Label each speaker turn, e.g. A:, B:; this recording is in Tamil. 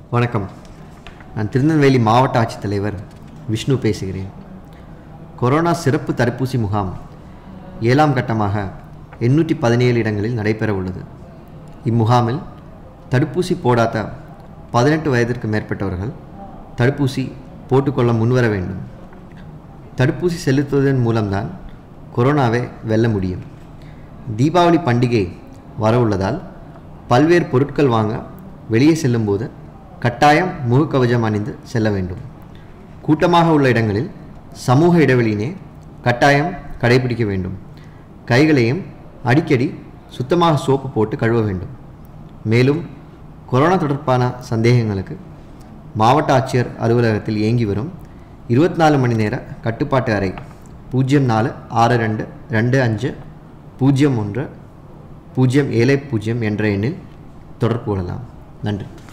A: வணக்கம் நான் திருநெல்வேலி மாவட்ட ஆட்சித்தலைவர் விஷ்ணு பேசுகிறேன் கொரோனா சிறப்பு தடுப்பூசி முகாம் ஏழாம் கட்டமாக எண்ணூற்றி பதினேழு இடங்களில் நடைபெற உள்ளது இம்முகாமில் தடுப்பூசி போடாத பதினெட்டு வயதிற்கு மேற்பட்டவர்கள் தடுப்பூசி போட்டுக்கொள்ள முன்வர வேண்டும் தடுப்பூசி செலுத்துவதன் மூலம்தான் கொரோனாவை வெல்ல முடியும் தீபாவளி பண்டிகை வரவுள்ளதால் பல்வேறு பொருட்கள் வாங்க வெளியே செல்லும்போது கட்டாயம் முகக்கவசம் அணிந்து செல்ல வேண்டும் கூட்டமாக உள்ள இடங்களில் சமூக இடைவெளியினை கட்டாயம் கடைபிடிக்க வேண்டும் கைகளையும் அடிக்கடி சுத்தமாக சோப்பு போட்டு கழுவ வேண்டும் மேலும் கொரோனா தொடர்பான சந்தேகங்களுக்கு மாவட்ட ஆட்சியர் அலுவலகத்தில் இயங்கி வரும் இருபத்தி நாலு மணி நேர கட்டுப்பாட்டு அறை பூஜ்ஜியம் நாலு ஆறு ரெண்டு ரெண்டு அஞ்சு பூஜ்ஜியம் ஒன்று பூஜ்ஜியம் ஏழு பூஜ்ஜியம் என்ற எண்ணில் தொடர்பு கொள்ளலாம் நன்றி